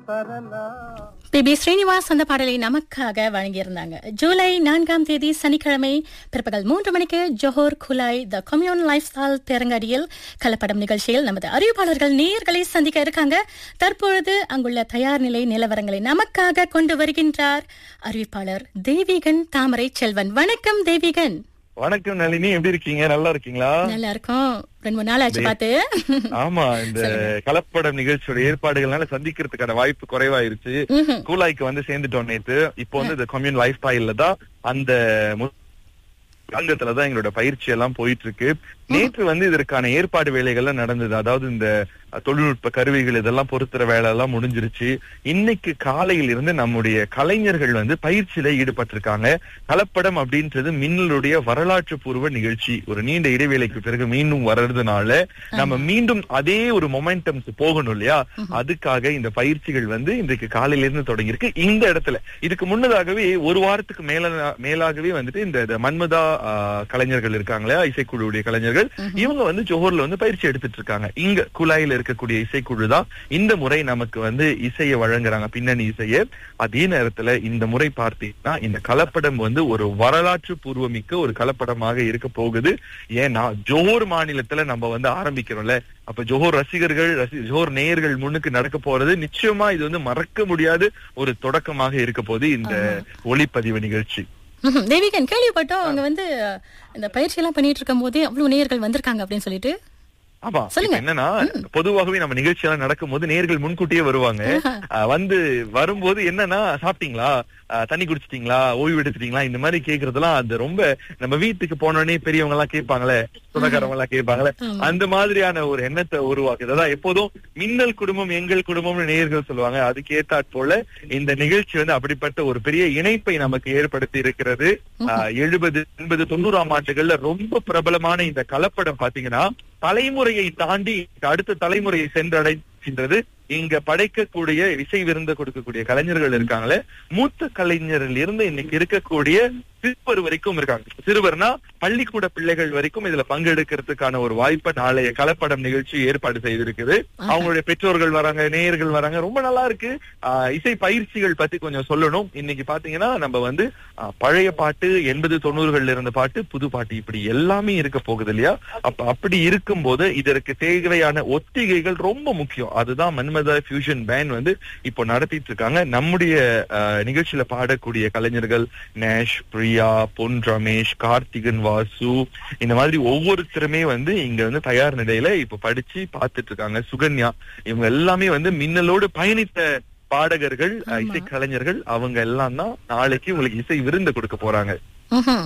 B B Srinivas அந்த பாடலை நமக்காக வழங்கியிருந்தாங்க ஜூலை நான்காம் தேதி சனிக்கிழமை பிற்பகல் மூன்று மணிக்கு Johor Kulai the commune life style தேரங்காடியில் கலப்படம் நிகழ்ச்சியில் நமது அறிவிப்பாளர்கள் நேர்களை சந்திக்க இருக்காங்க தற்பொழுது அங்குள்ள தயார் நிலை நிலவரங்களை நமக்காக கொண்டு வருகின்றார் அறிவிப்பாளர் தேவிகன் தாமரை செல்வன் வணக்கம் தேவிகன் வணக்கம் நளினி எப்படி இருக்கீங்க நல்லா இருக்கீங்களா நல்லா இருக்கும் ரெண்டு மூணு நாள் ஆச்சு பார்த்து ஆமா இந்த கலப்படம் நிகழ்ச்சியோட ஏற்பாடுகள்னால சந்திக்கிறதுக்கான வாய்ப்பு குறைவாயிருச்சு ம்ஹும். கூலாய்க்கு வந்து சேர்ந்துட்டோம் நேத்து இப்போ வந்து இந்த கம்யூன் லைஃப் ஸ்டைல்ல தான் அந்த மு- அங்கத்துலதான் எங்களோட பயிற்சி எல்லாம் போயிட்டு இருக்கு நேற்று வந்து இதற்கான ஏற்பாடு வேலைகள்லாம் நடந்தது அதாவது இந்த அஹ், தொழில்நுட்ப கருவிகள் இதெல்லாம் பொருத்துற வேலை எல்லாம் முடிஞ்சிருச்சு இன்னைக்கு காலையில் இருந்து நம்முடைய கலைஞர்கள் வந்து பயிற்சியில ஈடுபட்டிருக்காங்க கலப்படம் அப்படின்றது மின்னலுடைய வரலாற்று பூர்வ நிகழ்ச்சி ஒரு நீண்ட இடைவேளைக்கு பிறகு மீண்டும் வர்றதுனால நம்ம மீண்டும் அதே ஒரு மொமெண்டம்ஸ் போகணும் இல்லையா அதுக்காக இந்த பயிற்சிகள் வந்து இன்றைக்கு காலையில இருந்து தொடங்கி இருக்கு இந்த இடத்துல இதுக்கு முன்னதாகவே ஒரு வாரத்துக்கு மேல மேலாகவே வந்துட்டு இந்த இந்த மன்மதா ஆஹ், கலைஞர்கள் இருக்காங்களே இசைக்குழுவுடைய கலைஞர்கள் இவங்க வந்து ஜோஹர்ல வந்து பயிற்சி எடுத்துட்டு இருக்காங்க இங்க குழாயில இருக்கக்கூடிய இசைக்குழு தான் இந்த முறை நமக்கு வந்து இசையை வழங்குறாங்க பின்னணி இசையை அதே நேரத்துல இந்த முறை பார்த்தீங்கன்னா இந்த கலப்படம் வந்து ஒரு வரலாற்று பூர்வமிக்க ஒரு கலப்படமாக இருக்க போகுது ஏன்னா ஜோஹர் மாநிலத்துல நம்ம வந்து ஆரம்பிக்கிறோம்ல அப்ப ஜோஹர் ரசிகர்கள் ரசி ஜோஹர் நேயர்கள் முன்னுக்கு நடக்க போறது நிச்சயமா இது வந்து மறக்க முடியாத ஒரு தொடக்கமாக இருக்க போகுது இந்த ஒளிப்பதிவு நிகழ்ச்சி ம்ஹும். தேவிகன் கேள்விப்பட்டோம் அவங்க வந்து இந்த பயிற்சி எல்லாம் பண்ணிட்டு இருக்கும் போதே அவ்வளவு நேயர்கள் வந்திருக்காங்க அப்படின்னு சொல்லிட்டு ஆமா சொல்லுங்க. இப்ப என்னன்னா பொதுவாகவே நம்ம நிகழ்ச்சி எல்லாம் நடக்கும்போது நேர்கள் முன்கூட்டியே வருவாங்க அஹ் வந்து வரும்போது என்னன்னா சாப்பிட்டீங்களா அஹ் தண்ணி குடிச்சிட்டீங்களா ஓய்வு எடுத்துட்டீங்களா இந்த மாதிரி கேக்குறதெல்லாம் அது ரொம்ப நம்ம வீட்டுக்கு போனோடனே பெரியவங்க எல்லாம் கேட்பாங்களே சொந்தக்காரவங்க எல்லாம் கேட்பாங்களே ஆமா. அந்த மாதிரியான ஒரு எண்ணத்தை உருவாக்குது அதான் எப்போதும் மின்னல் குடும்பம் எங்கள் குடும்பம்னு நேயர்கள் சொல்லுவாங்க அதுக்கு ஏத்தாற் போல இந்த நிகழ்ச்சி வந்து அப்படிப்பட்ட ஒரு பெரிய இணைப்பை நமக்கு ஏற்படுத்தி இருக்கிறது எழுபது எண்பது தொண்ணூறாம் ஆண்டுகள்ல ரொம்ப பிரபலமான இந்த கலப்படம் பாத்தீங்கன்னா தலைமுறையை தாண்டி அடுத்த தலைமுறையை சென்றடைகின்றது இங்க படைக்கக்கூடிய இசை விருந்து கொடுக்கக்கூடிய கலைஞர்கள் இருக்காங்களே மூத்த கலைஞரில் இருந்து இன்னைக்கு இருக்கக்கூடிய சிறுவர் வரைக்கும் இருக்காங்க சிறுவர்னா பள்ளிக்கூட பிள்ளைகள் வரைக்கும் இதுல பங்கெடுக்கிறதுக்கான ஒரு வாய்ப்பை நாளைய கலப்படம் நிகழ்ச்சி ஏற்பாடு செய்திருக்குது அவங்களுடைய பெற்றோர்கள் வராங்க நேயர்கள் வராங்க ரொம்ப நல்லா இருக்கு ஆஹ் இசை பயிற்சிகள் பத்தி கொஞ்சம் சொல்லணும் இன்னைக்கு பாத்தீங்கன்னா நம்ம வந்து ஆஹ் பழைய பாட்டு எண்பது தொண்ணூறுகள்ல இருந்த பாட்டு புது பாட்டு இப்படி எல்லாமே இருக்க போகுது இல்லையா அப்ப அப்படி இருக்கும்போது இதற்கு தேவையான ஒத்திகைகள் ரொம்ப முக்கியம் அதுதான் மன்மதா ஃபியூஷன் பேண்ட் வந்து இப்போ நடத்திட்டு இருக்காங்க நம்முடைய ஆஹ், நிகழ்ச்சியில பாடக்கூடிய கலைஞர்கள் நேஷ் பிரியா பொன் ரமேஷ் கார்த்திகன் வாசு இந்த மாதிரி ஒவ்வொருத்தருமே வந்து இங்க வந்து தயார் நிலையில இப்ப படிச்சு பார்த்துட்டு இருக்காங்க சுகன்யா இவங்க எல்லாமே வந்து மின்னலோடு பயணித்த பாடகர்கள் அஹ், இசை கலைஞர்கள் அவங்க எல்லாம் தான் நாளைக்கு உங்களுக்கு இசை விருந்து கொடுக்க போறாங்க ம்ஹும்.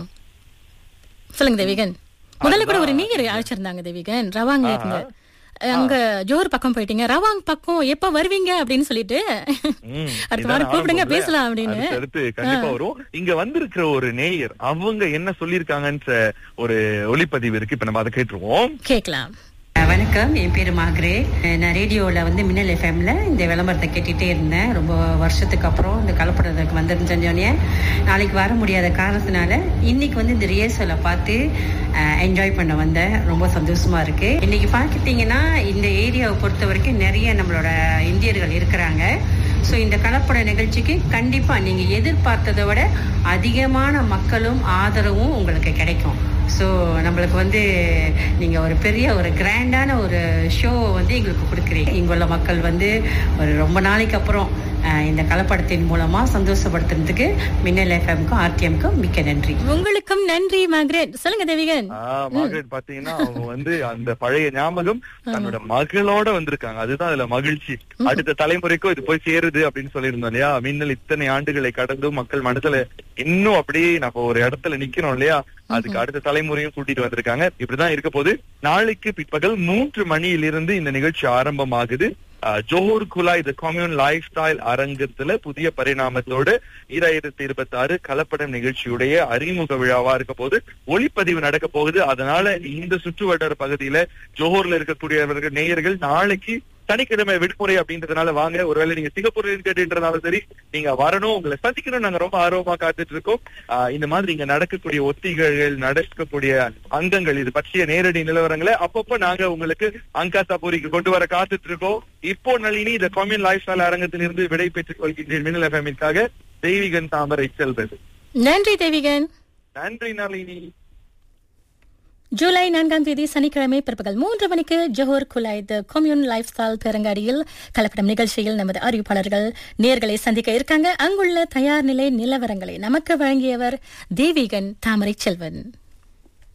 சொல்லுங்க தேவிகன் முதல்ல கூட ஒரு நீர் அழைச்சிருந்தாங்க தேவிகன் ரவாங்ல இருந்து அங்க ஜோர் பக்கம் போயிட்டீங்க ரவாங் பக்கம் எப்ப வருவீங்க அப்படின்னு சொல்லிட்டு ம், அடுத்த இதான் வாரம் கூப்பிடுங்க ஆரம்பம்ல. பேசலாம் அப்படின்னு அடுத்தடுத்து கண்டிப்பா வரும் இங்க வந்திருக்கிற ஒரு நேயர் அவங்க என்ன சொல்லிருக்காங்கன்ற ஒரு ஒளிப்பதிவு இருக்கு இப்ப நம்ம அதை கேட்டுருவோம் கேக்கலாம் வணக்கம் என் பேர் மாக்ரேட் நான் ரேடியோவில் வந்து மின்னல் எஃப்எம்ல இந்த விளம்பரத்தை கேட்டுகிட்டே இருந்தேன் ரொம்ப வருஷத்துக்கு அப்புறம் இந்த கலப்படத்துக்கு வந்துருந்தோடனே நாளைக்கு வர முடியாத காரணத்தினால இன்னைக்கு வந்து இந்த ரிஹர்சலை பார்த்து என்ஜாய் பண்ண வந்தேன் ரொம்ப சந்தோஷமா இருக்கு இன்னைக்கு பார்த்துட்டீங்கன்னா இந்த ஏரியாவை பொறுத்த வரைக்கும் நிறைய நம்மளோட இந்தியர்கள் இருக்கிறாங்க ஸோ இந்த கலப்பட நிகழ்ச்சிக்கு கண்டிப்பாக நீங்கள் எதிர்பார்த்ததை விட அதிகமான மக்களும் ஆதரவும் உங்களுக்கு கிடைக்கும் ஸோ நம்மளுக்கு வந்து நீங்கள் ஒரு பெரிய ஒரு கிராண்டான ஒரு ஷோ வந்து எங்களுக்கு கொடுக்குறீங்க இங்குள்ள மக்கள் வந்து ஒரு ரொம்ப நாளைக்கு அப்புறம் அஹ், இந்த கலப்படத்தின் மூலமாக சந்தோஷப்படுத்துறதுக்கு மின்னல் எஃப்எம்க்கும் ஆர்டிஎம்க்கும் மிக்க நன்றி உங்களுக்கும் நன்றி மார்கரெட் சொல்லுங்க தேவிகன் ஆஹ் மார்கரெட் பாத்தீங்கன்னா அவங்க வந்து அந்த பழைய ஞாபகம் தன்னோட மகளோட வந்திருக்காங்க அதுதான் அதுல மகிழ்ச்சி அடுத்த தலைமுறைக்கும் இது போய் சேருது அப்படின்னு சொல்லியிருந்தோம் இல்லையா மின்னல் இத்தனை ஆண்டுகளை கடந்து மக்கள் மனசுல இன்னும் அப்படியே நம்ம ஒரு இடத்துல நிக்கிறோம் இல்லையா அதுக்கு அடுத்த தலைமுறையும் கூட்டிட்டு வந்திருக்காங்க இப்படிதான் இருக்க போது நாளைக்கு பிற்பகல் மூன்று மணியிலிருந்து இந்த நிகழ்ச்சி ஆரம்பமாகுது அஹ், Johor Kulai the commune life style அரங்கத்துல புதிய பரிணாமத்தோடு ஈராயிரத்தி இருபத்தி ஆறு கலப்படம் நிகழ்ச்சியுடைய அறிமுக விழாவா இருக்க போது ஒளிப்பதிவு நடக்க போகுது அதனால இந்த சுற்று வட்டார பகுதியில ஜோஹர்ல இருக்கக்கூடியவர்கள் நேயர்கள் நாளைக்கு சனிக்கிழமை விடுமுறை அப்படின்றதுனால வாங்க ஒருவேளை நீங்க சிங்கப்பூர்ல இருந்து கேட்டுன்றதாலும் சரி நீங்க வரணும் உங்களை சந்திக்கணும் நாங்க ரொம்ப ஆர்வமா காத்துட்டு இருக்கோம் ஆஹ் இந்த மாதிரி இங்க நடக்கக்கூடிய ஒத்திகைகள் நடக்கக்கூடிய அங்கங்கள் இது பற்றிய நேரடி நிலவரங்களை அப்பப்போ நாங்க உங்களுக்கு அங்காசா பூரிக்கு கொண்டு வர காத்துட்டு இருக்கோம் இப்போ நளினி இந்த கம்யூன் லைஃப் ஸ்டைல் அரங்கத்திலிருந்து விடை பெற்றுக் கொள்கின்றேன் மின்னல் எஃப்எம்மிற்காக தெய்வீகன் தாமரை செல்வது நன்றி தேவிகன் நன்றி நளினி ஜூலை நான்காம் தேதி சனிக்கிழமை பிற்பகல் மூன்று மணிக்கு Johor Kulai the commune life style பெருங்காடியில் கலப்படம் நிகழ்ச்சியில் நமது அறிவிப்பாளர்கள் நேர்களை சந்திக்க இருக்காங்க அங்குள்ள தயார் நிலை நிலவரங்களை நமக்கு வழங்கியவர் தேவிகன் தாமரை செல்வன்